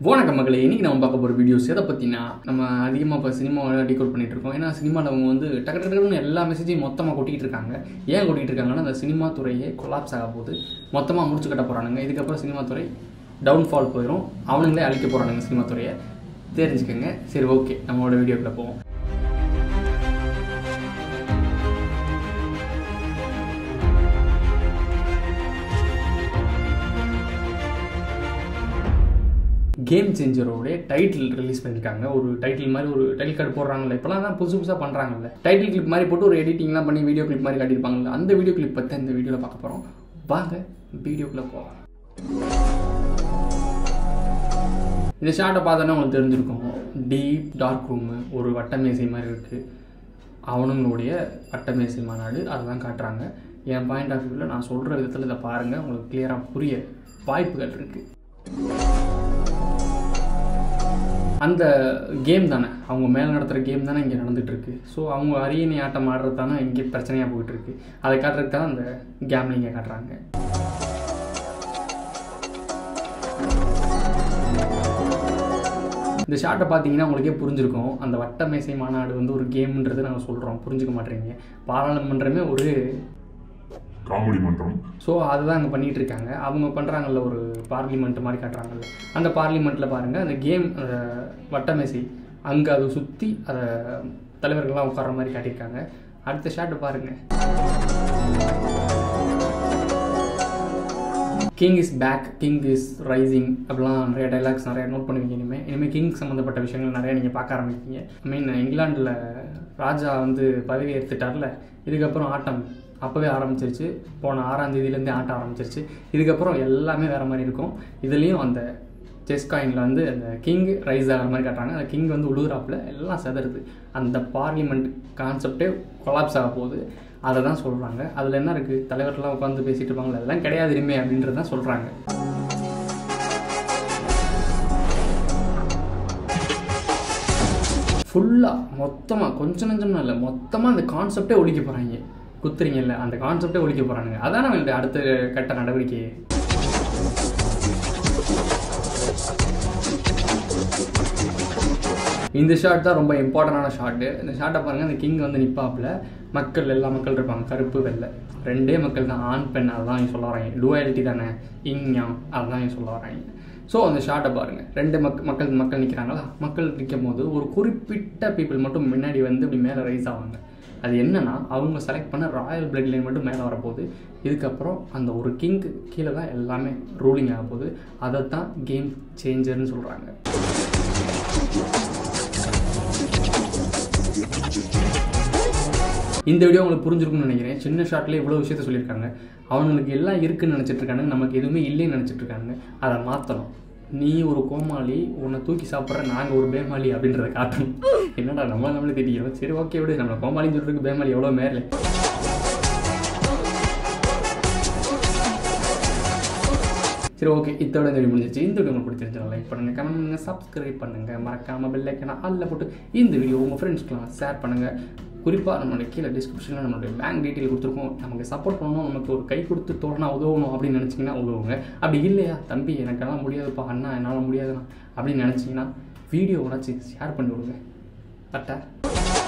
வணக்கம் மக்களே இன்னைக்கு நம்ம பார்க்க போகிற வீடியோஸ் எதை பற்றினா நம்ம அதிகமாக இப்போ சினிமாவை டிகோட் பண்ணிட்டு இருக்கோம் ஏன்னா சினிமாவில் அவங்க வந்து டக்கு டக்கு டக்குன்னு எல்லா மெசேஜையும் மொத்தமாக கொட்டிக்கிட்டு இருக்காங்க ஏன் கொட்டிக்கிட்டு இருக்காங்கன்னா அந்த சினிமா துறையே கொலாப்ஸ் ஆக போகுது மொத்தமாக முடிச்சு கட்ட போகிறானுங்க இதுக்கப்புறம் சினிமா துறை டவுன்ஃபால் போயிடும் அவனுங்களே அழிக்க போகிறானுங்க சினிமா துறையை தெரிஞ்சுக்கோங்க சரி ஓகே நம்மளோட வீடியோக்குள்ளே போவோம் கேம் சேஞ்சரோடைய டைட்டில் ரிலீஸ் பண்ணியிருக்காங்க ஒரு டைட்டில் மாதிரி ஒரு டைட்டில் கார்டு போடுறாங்கல்ல இப்போலாம் தான் புதுசு புதுசாக பண்ணுறாங்கல்ல டைட்டில் கிளிப் மாதிரி போட்டு ஒரு எடிட்டிங்லாம் பண்ணி வீடியோ கிளிப் மாதிரி காட்டியிருப்பாங்கல்ல அந்த வீடியோ கிளிப் பற்றி இந்த வீடியோவில் பார்க்க போகிறோம் வாங்க வீடியோக்குள்ளே போகலாம் இந்த ஷார்ட்டை பார்த்தோன்னா உங்களுக்கு தெரிஞ்சிருக்கும் டீப் டார்க் ரூமு ஒரு வட்டமேசை மாதிரி இருக்குது அவனுங்களுடைய வட்டமேசை மாநாடு அதெல்லாம் காட்டுறாங்க என் பாயிண்ட் ஆஃப் வியூவில் நான் சொல்கிற விதத்தில் இதை பாருங்கள் உங்களுக்கு கிளியராக புரிய வாய்ப்புகள் இருக்குது அந்த கேம் தானே அவங்க மேலே நடத்துகிற கேம் தானே இங்கே நடந்துட்டு இருக்கு ஸோ அவங்க அரியணை ஆட்டம் ஆடுறது தானே இங்கே பிரச்சனையாக போயிட்டு இருக்கு அதை காட்டுறதுக்கு தான் அந்த கேம்லிங்கை காட்டுறாங்க இந்த ஷார்ட்டை பார்த்தீங்கன்னா உங்களுக்கே புரிஞ்சிருக்கும் அந்த வட்ட மேசை மாநாடு வந்து ஒரு கேம்ன்றது நாங்கள் சொல்கிறோம் புரிஞ்சுக்க மாட்டேறீங்க பாராளுமன்றமே ஒரு காமெடி மன்றம் ஸோ அதுதான் அங்கே பண்ணிகிட்டு இருக்காங்க அவங்க பண்ணுறாங்கல்ல ஒரு பார்லிமெண்ட் மாதிரி காட்டுறாங்கல்ல அந்த பார்லிமெண்ட்டில் பாருங்கள் அந்த கேம் வட்டமேசை அங்கே அதை சுற்றி அதை தலைவர்கள்லாம் உட்கார்ற மாதிரி காட்டியிருக்காங்க அடுத்த ஷாட்டை பாருங்கள் king is back king is rising அப்படிலாம் நிறைய டைலாக்ஸ் நிறைய நோட் பண்ணுவீங்க இனிமேல் இனிமேல் கிங் சம்மந்தப்பட்ட விஷயங்கள் நிறைய நீங்கள் பார்க்க ஆரம்பிப்பீங்க ஐ மீன் இங்கிலாண்டில் ராஜா வந்து பதவி ஏற்றுட்டார்ல இதுக்கப்புறம் ஆட்டம் அப்போவே ஆரம்பிச்சிருச்சு போன ஆறாம் தேதியிலேருந்தே ஆட்டம் ஆரம்பிச்சிருச்சு இதுக்கப்புறம் எல்லாமே வேறு மாதிரி இருக்கும் இதுலேயும் அந்த செஸ் காயினில் வந்து அந்த கிங் ரைஸ் ஆகிற மாதிரி காட்டுறாங்க அந்த கிங் வந்து உழுகுறாப்புல எல்லாம் செதறுது அந்த பார்லிமெண்ட் கான்செப்டே கொலாப்ஸ் ஆக போகுது அதை தான் சொல்கிறாங்க அதில் என்ன இருக்குது தலைவர்லாம் உட்காந்து பேசிகிட்டு இருப்பாங்களே அதெல்லாம் கிடையாது இனிமே அப்படின்றது தான் சொல்கிறாங்க ஃபுல்லாக மொத்தமாக கொஞ்சம் நஞ்சம்னா இல்லை மொத்தமாக அந்த கான்செப்டே ஒழிக்க போகிறாங்க குத்துறீங்கல்ல அந்த கான்செப்டே ஒழிக்க போகிறானுங்க அதான் அவங்களுடைய அடுத்த கட்ட நடவடிக்கையே இந்த ஷாட் தான் ரொம்ப இம்பார்ட்டண்டான ஷாட்டு இந்த ஷாட்டை பாருங்கள் அந்த கிங் வந்து நிற்பாப்பில் மக்கள் எல்லா மக்கள் இருப்பாங்க கருப்பு வெள்ளை ரெண்டே மக்கள் தான் ஆண் பெண் அதுதான் சொல்ல வராங்க டுவாலிட்டி தானே இங்யாம் அதுதான் சொல்ல வராங்க ஸோ அந்த ஷார்ட்டை பாருங்கள் ரெண்டு மக் மக்கள் மக்கள் நிற்கிறாங்களா மக்கள் நிற்கும் போது ஒரு குறிப்பிட்ட பீப்புள் மட்டும் முன்னாடி வந்து இப்படி மேலே ரைஸ் ஆவாங்க அது என்னன்னா அவங்க செலக்ட் பண்ண ராயல் பிளட் லைன் மட்டும் மேலே வரப்போகுது இதுக்கப்புறம் அந்த ஒரு கிங்க்கு கீழே தான் எல்லாமே ரூலிங் ஆக போகுது அதை தான் கேம் சேஞ்சர்னு சொல்கிறாங்க இந்த வீடியோ உங்களுக்கு புரிஞ்சிருக்கும்னு நினைக்கிறேன் சின்ன ஷார்ட்லேயே இவ்வளோ விஷயத்த சொல்லியிருக்காங்க அவனுங்களுக்கு எல்லாம் இருக்குன்னு நினச்சிட்டு இருக்காங்க நமக்கு எதுவுமே இல்லைன்னு நினச்சிட்டு இருக்காங்க அதை மாற்றணும் நீ ஒரு கோமாளி உன்னை தூக்கி சாப்பிட்ற நாங்கள் ஒரு பேமாளி அப்படின்றத காட்டணும் என்னடா நம்ம நம்மளே திட்டிக்கிறோம் சரி ஓகே விடு நம்ம கோமாளின்னு சொல்கிறதுக்கு பேமாளி எவ்வளோ மேலே சரி ஓகே இத்தோட இந்த வீடியோ முடிஞ்சிச்சு இந்த வீடியோ உங்களுக்கு பிடிச்சிருந்தா லைக் பண்ணுங்கள் கமெண்ட் பண்ணுங்கள் சப்ஸ்கிரைப் பண்ணுங்கள் மறக்காமல் பெல் ஐக்கனை அதில் போட்டு இந்த வீடியோ உங்கள் ஃப்ரெண்ட்ஸ்க்கெலாம் ஷேர் பண்ணுங்கள் குறிப்பாக நம்மளுடைய கீழே டிஸ்கிரிப்ஷனில் நம்மளுடைய பேங்க் டீட்டெயில் கொடுத்துருக்கோம் நமக்கு சப்போர்ட் பண்ணணும் நமக்கு ஒரு கை கொடுத்து தோணா உதவணும் அப்படின்னு நினச்சிங்கன்னா உதவுங்க அப்படி இல்லையா தம்பி எனக்கெல்லாம் முடியாதுப்பா அண்ணா என்னால் முடியாதுண்ணா அப்படின்னு நினச்சிங்கன்னா வீடியோ உடச்சி ஷேர் பண்ணி விடுங்க கரெக்டாக